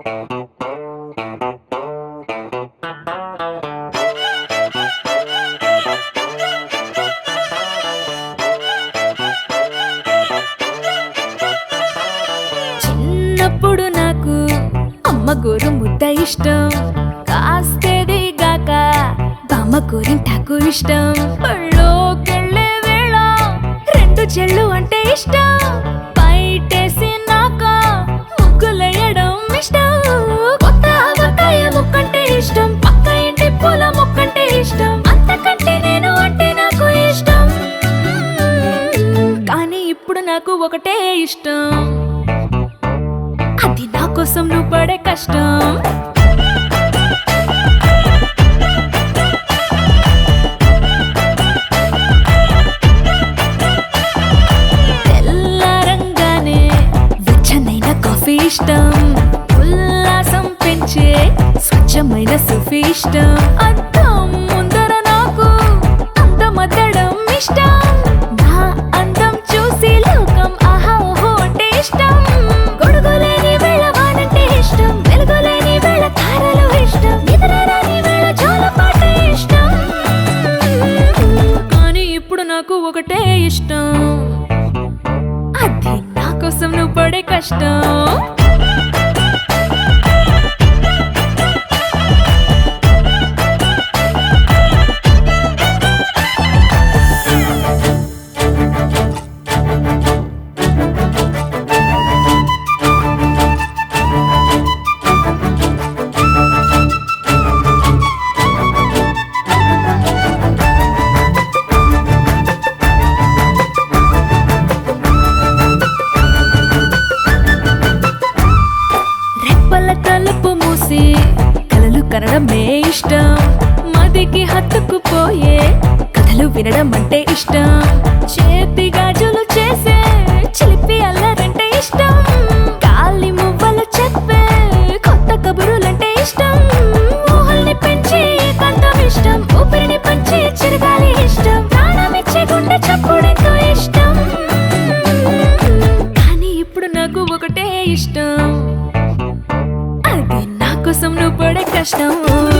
చిన్నప్పుడు నాకు అమ్మ గోరు ముద్ద ఇష్టం కాస్తేది గాక బామ్మ గోరింటాకు ఇష్టం పళ్ళోకెళ్ళే వేళ రెండు చెళ్ళు అంటే ఇష్టం బయటేసి నాక ముగ్గులేయడం ఇష్టం కొత్త ఆవకాయ ముక్కంటే ఇష్టం పక్క ఇంటి పూల మొక్కంటే ఇష్టం అంతకంటే నేను అంటే నాకు ఇష్టం కానీ ఇప్పుడు నాకు ఒకటే ఇష్టం అది నా కోసం నువ్వు పడే కష్టం తెల్లారంగానే వెచ్చనైన కాఫీ ఇష్టం ఉల్లాసం పెంచే స్వచ్ఛమైన సుఫీ ఇష్టం అద్దం ముందర నాకు అందమద్దడం ఇష్టం నా అందం చూసి లోకం ఆహా ఓహో అంటే ఇష్టం గొడుగులేని వేళ వానంటే ఇష్టం వెలుగులేని వేళ తారలు ఇష్టం నిద్రరాని వేళ జోలపాట ఇష్టం కానీ ఇప్పుడు నాకు ఒకటే ఇష్టం అది నా కోసం నువ్వు పడే కష్టం రెప్పల తలుపు మూసి కలలు కనడమే ఇష్టం మదికి హత్తుకుపోయే కథలు వినడం అంటే ఇష్టం చేతి గాజులు చేసే చిలిపి అల్లరంటే ఇష్టం గాలి మువ్వలు చెప్పే కొత్త కబురులంటే ఇష్టం ఊహల్ని పెంచి ఏకాంతం ఇష్టం ఊపిరిని పంచి చిరగాలి ఇష్టం ప్రాణమిచ్చే గుండె చప్పుడెంతో ఇష్టం కానీ ఇప్పుడు నాకు ఒకటే ఇష్టం అది నా కోసం నువ్వు పడే కష్టం